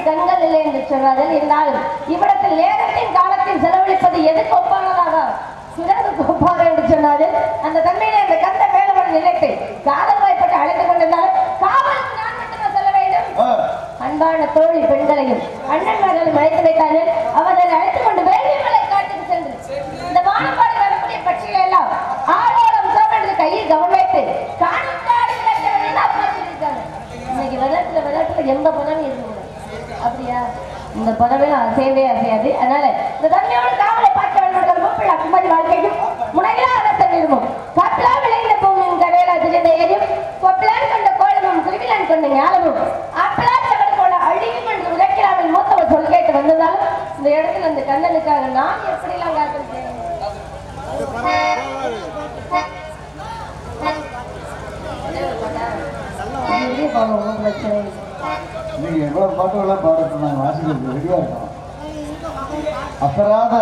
கண்கள் இல்லை என்று சொன்னார்கள் இருந்தாலும் இவ்விடத்தில் நேரத்தின் காலத்தில் செலவழிப்பது எதுக்கு ஒப்பானதாக சிறகுக்கு ஒப்பாக என்று சொன்னார்கள் அந்த தன்மையிலே அந்த கந்த மேலவன் நினைத்து காதல் வாய்ப்பட்டு அழைத்துக் கொண்டிருந்தால் காவலுக்கு நான் மட்டுமா செல்ல வேண்டும் ஆ, அன்பான தோழி பெண்களையும் அண்ணன்மார்களையும் அழைத்து வைத்தார்கள் அவர்களை அழைத்துக் கொண்டு வேலிமலை காட்டுக்கு சென்று இந்த வானப்பாடி வரக்கூடிய பட்சிகளை எல்லாம் ஆரோரம் சோழனுக்கு கையில் கவனித்து காணும் காடு கட்டவன் அப்பா சொல்லியிருக்காங்க இன்னைக்கு விளையாட்டுல விளையாட்டுல எந்த பதவி இருக்கக்கூடாது அப்படியா இந்த பதவி அசையவே அசையாது அதனால இந்த தன்மையோடு காவலை பார்க்க வேண்டும் முப்பிள்ளா குமரி வாழ்க்கையும் முனையிலா அரச நிறுவம் கப்பிலா விளைந்த பூமியும் கடையில திரிந்த ஏரியும் கொப்பிலான் கொண்ட கோலமும் குருவிலான் கொண்ட ஞானமும் அப்பலா செவல் போல அழியும் என்று உழைக்கிறாமல் மூத்தவர் சொல் கேட்டு வந்ததாலும் இந்த இடத்துல இந்த கண்ணனுக்காக நான் எப்படிலாம் காத்திருக்கேன் இப்படியே போகணும், ஒண்ணும் பிரச்சனை இல்லை. நீங்க எவ்வளவு பாட்டுகள்லாம் பாடட்டும் நாங்க வாசிக்கிறது ரெடியா இருக்கோம் அசராத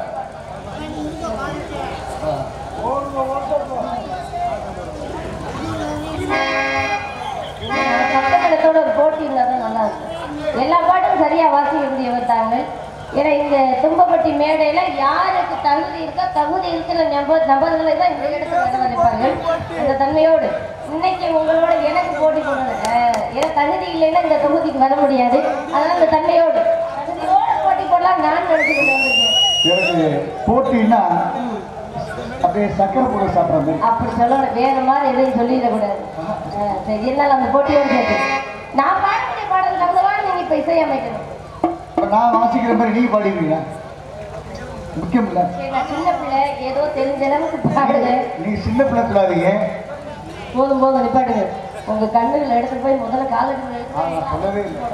பக்கத்துல ஒரு போட்டி இருந்தா தான் நல்லா இருக்கும் எல்லா பாட்டும் சரியா வாசிக்க முடியவர் தாங்கள் ஏன்னா இந்த தும்பப்பட்டி மேடையில யாருக்கு தகுதி இருக்கோ தகுதி இருக்கிற நபர் நபர்களை தான் இந்த இடத்துல வரவழைப்பார்கள் அந்த தன்மையோடு இன்னைக்கு உங்களோட எனக்கு போட்டி போடணும் அஹ், ஏன்னா தகுதி இல்லைன்னா இந்த தொகுதிக்கு வர முடியாது அதனால இந்த தன்மையோடு தகுதியோட போட்டி போடலாம் நான் நினைச்சு கொண்டு வந்திருக்கேன் எனக்கு போட்டின்னா அப்படியே சக்கரை போட சாப்பிட்ற மாதிரி அப்படி சொல்லணும் வேற மாதிரி எதையும் சொல்லிடக்கூடாது அஹ், சரி என்னால் அந்த போட்டியோடு சேர்த்து நான் பாடக்கூடிய பாடல் தகுந்தவாறு நீங்க இப்ப இசையமைக்கணும் இப்ப நான் வாசிக்கிற மாதிரி நீங்க பாடிடுவீங்களா முக்கியம் இல்ல சரி, நான் சின்ன பிள்ளை ஏதோ தெரிஞ்ச அளவுக்கு பாடுவேன் நீங்க சின்ன பிள்ளை சொல்லாதீங்க போதும் போதும் நிப்பாட்டுங்க உங்க கண்ணுகளை எடுத்துட்டு போய் முதல்ல காலடியில் எடுத்து ஆ, நான் சொல்லவே இல்லை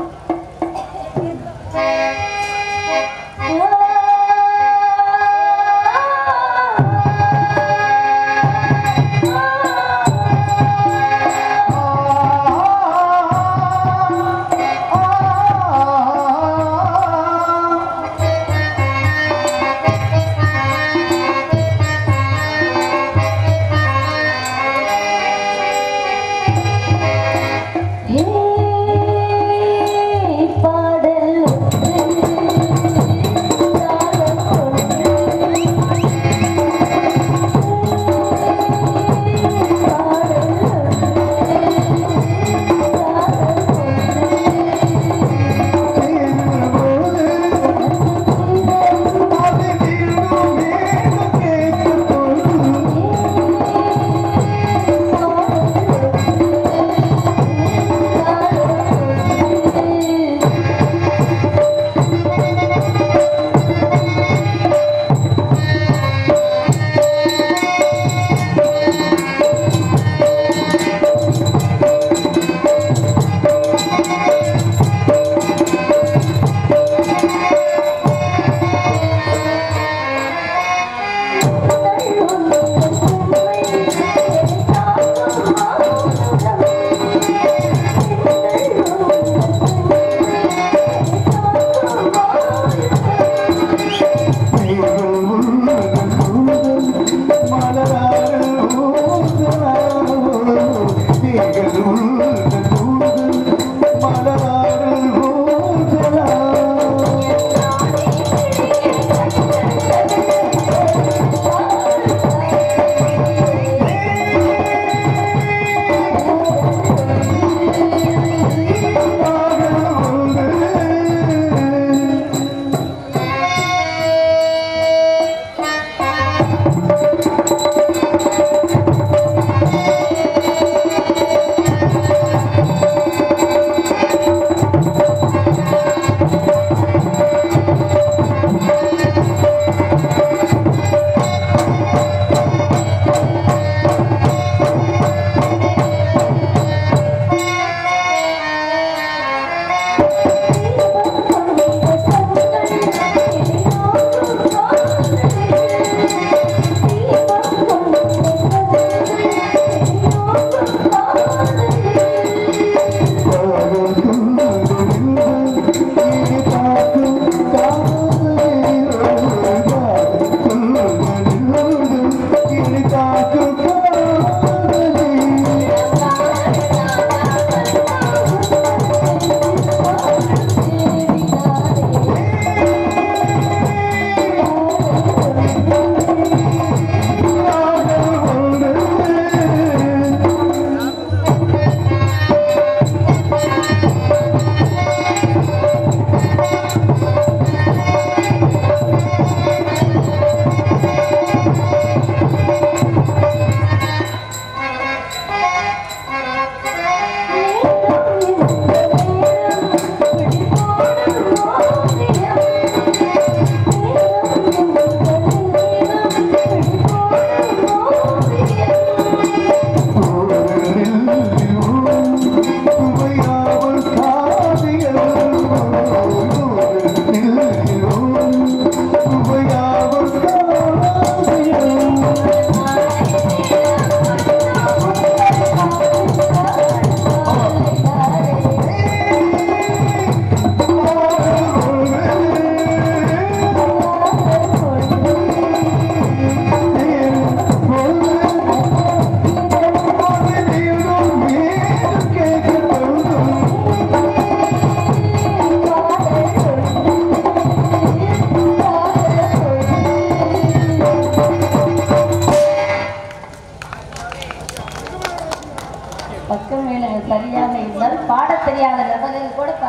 பாடல் ஆ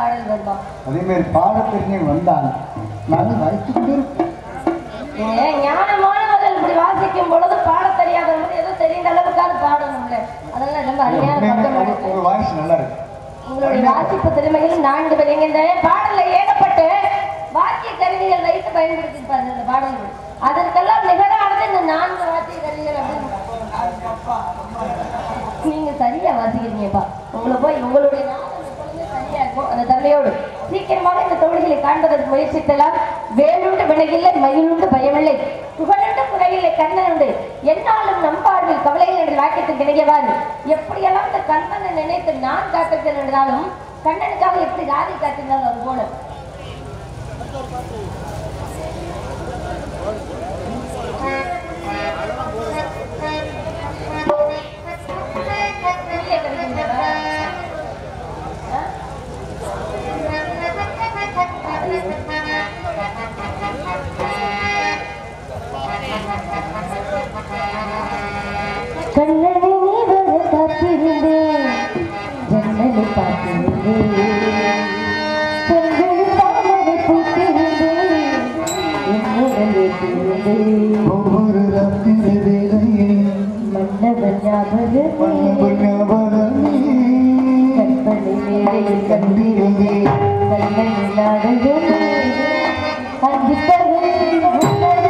பாடல் வருவோம் அதே மாதிரி பாடப்பெருமை வந்தால் நாங்கள் வாய்த்துக்கொண்டே இருப்போம் நீங்க ஞானமானவர்கள் இப்படி வாசிக்கும் பொழுது பாட தெரியாதவங்க ஏதோ தெரிந்த அளவுக்காவது பாடணும்ல அதெல்லாம் ரொம்ப அருமையான உண்மையுமே பக்கம் உங்க- இருக்கு உங்க வாய்ஸ் நல்லா இருக்கு உங்களுடைய வாசிப்பு திறமைகளும் நான்கு விளங்கின்ற பாடல்ல ஏகப்பட்டு வாக்கிய கருவிகள் வைத்து பயன்படுத்தியிருப்பாரு இந்த பாடல்கள் அதற்கெல்லாம் நிகரானது இந்த நான்கு வாக்கிய கருவிகள் அப்படின்னு நீங்க சரியா வாசிக்கிறீங்கப்பா உங்களை போய் உங்களுடைய நாதம் எப்பொழுதுமே சரியா இருக்கும் அந்த தன்மையோடு சீக்கிரமாக இந்த தொழில்களை காண்பதற்கு முயற்சித்தலாம் வேலுண்டு வினையில்லை மயிலுண்டு பயமில்லை புகழுண்டு குறையில்லை கண்ணனுண்டு என்னாலும் நம்பாழ்வில் கவலைகள் என்று வாக்கியத்துக்கு இணையவாறு எப்படியெல்லாம் இந்த கண்ணனை நினைத்து நான் காத்திருக்கிறேன் என்றாலும் கண்ணனுக்காக எப்படி ராதி காத்திருந்தாலும் அது போல புரிய கிடைக்குங்களா? ஆ? கண்ணனை நீ வர காத்திருந்தேன் ஜன்னலை பார்த்திருந்தேன் கண்கள் தாமரை பூத்திருந்தேன் என்னுடன் ஏற்றிருந்தேன் ஒவ்வொரு ராத்திரி வேளையில் மன்னவன் ஞாபகமே மன்னவன் ஞாபகமே கற்பனை மேடையில் கண்டிருந்தேன் கண்ணன் நாடகமே அன்பித்தவன் உன்னதே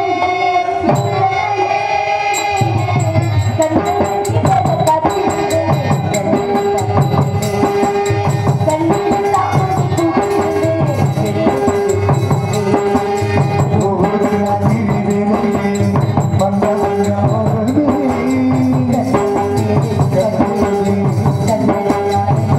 கண்ணனுக்கு வர காத்திருந்தேன் ஜன்னலை பார்த்திருந்தேன் கண்ணில் தாமரை பூத்திருந்தேன் ஒவ்வொரு ராத்திரி வேளையில் மன்னவன் ஞாபகமே கண்ணே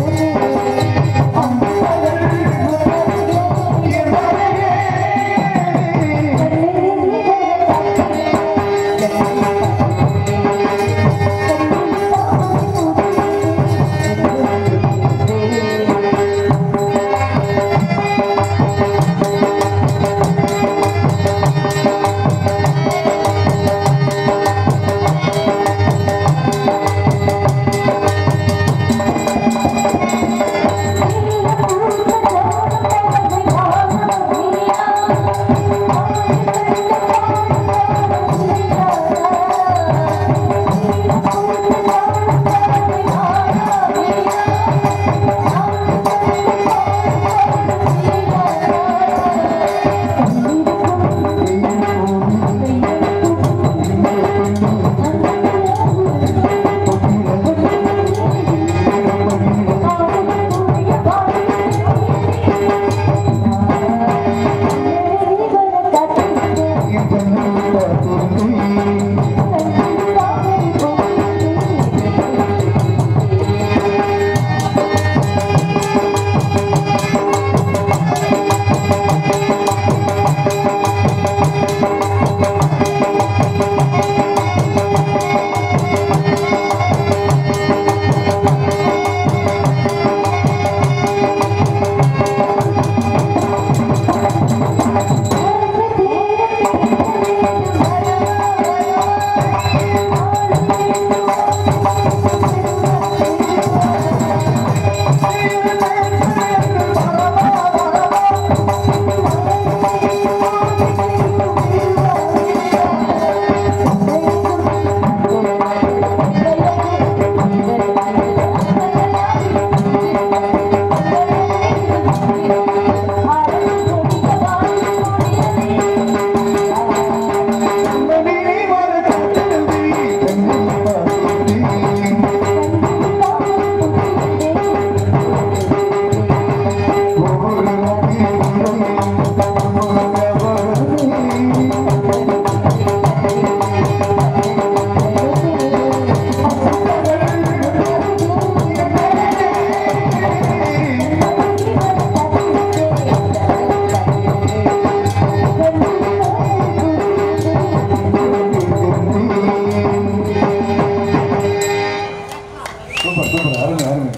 சூப்பர் சூப்பர் அருமை அருமை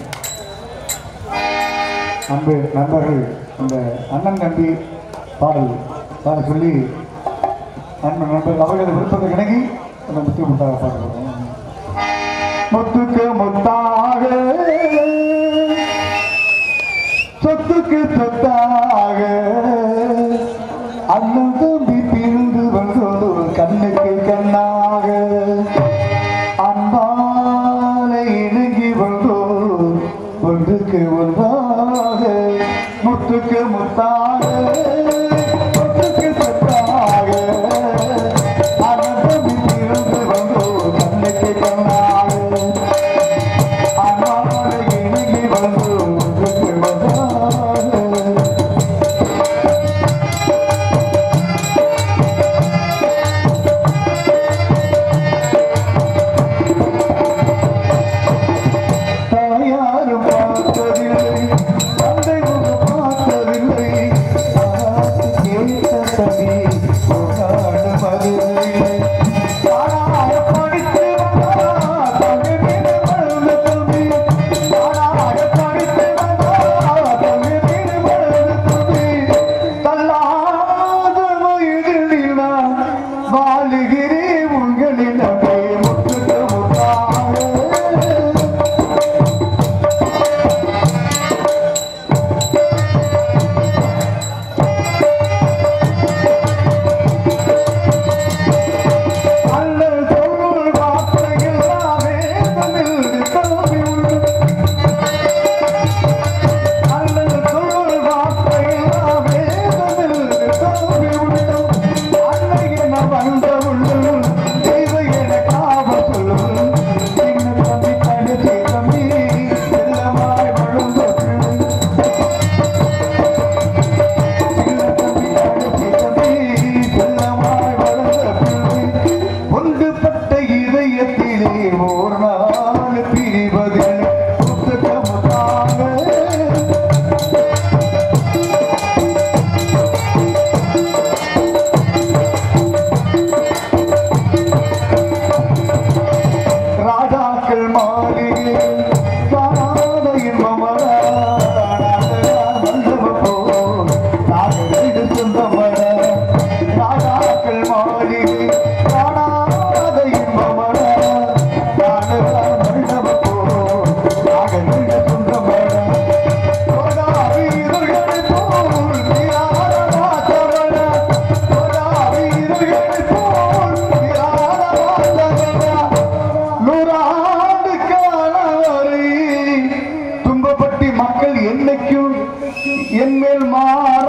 அன்பு நண்பர்கள் அந்த அண்ணன் தம்பி பாடல் பாட சொல்லி அன்பு நண்பர்கள் அவர்களது விருப்பத்தை இணங்கி அந்த முத்து முத்தாக பாடுறோம் முத்துக்கு முத்தாக சொத்துக்கு சொத்தாக அண்ணன் தம்பி பிரிந்து வந்தோடு கண்ணுக்கு கண்ணாக அன்பால இணங்கி வந்தோம் ஒன்றுக்கு ஒன்றாக முத்துக்கு முத்தாக சொத்துக்கு சொத்தாக அண்ணன் தம்பி பிரிந்து வந்தோம் கண்ணுக்கு கண்ணாக அன்பால இணங்கி வந்தோம் ஒன்றுக்கு ஒன்றாக தாயாரும் பார்த்ததில்லை தந்தை முகம் பார்த்ததில்லை ஆராய்ச்சி கேட்ட தனி போராடு மதுரையில்லை ஆனாய படித்து வந்தா தங்கை மீது மழுந்த தம்பி ஆனாய படித்து வந்தா தங்கை மீது மழுந்த தம்பி தள்ளாத வயதில் நான் வாழுகிறேன் உங்களின் நம்பி முத்துக்கு முத்தாக அல்லல் சொல்லுள் வார்த்தையெல்லாம் வேதமில் கல்வி உண்டு. அல்லல் சொல்லுள் வார்த்தையெல்லாம் வேதமில் கல்வி உண்டு. அன்னை என வந்த உள்ளுள் தெய்வ என காவல் சொல்லுள். சின்ன தம்பி தங்கச்சி தம்பி செல்லமாய் வழுந்த பிள்ளை. ஒன்றுபட்ட இதயத்திலே ஓர் நாள் பிரிவதில் புத்தகமுதாக ராஜாக்கள் மாளிகை காணாத இன்பமடா வந்தவ போ நாங்கள் வீடு சொந்தமடா ராஜாக்கள் மாளிகை காணாத இன்பமடா நாங்கள் வந்தவ போ நாங்கள் வீடு சொந்தமடா சோதா வீரர்கள் போல் தீராத வாசவடா சோதா வீரர்கள் போல் தீராத வாசவடா நூறாண்டு காலம் வரை துன்பப்பட்டு மக்கள் என்னைக்கும் என் மேல் மா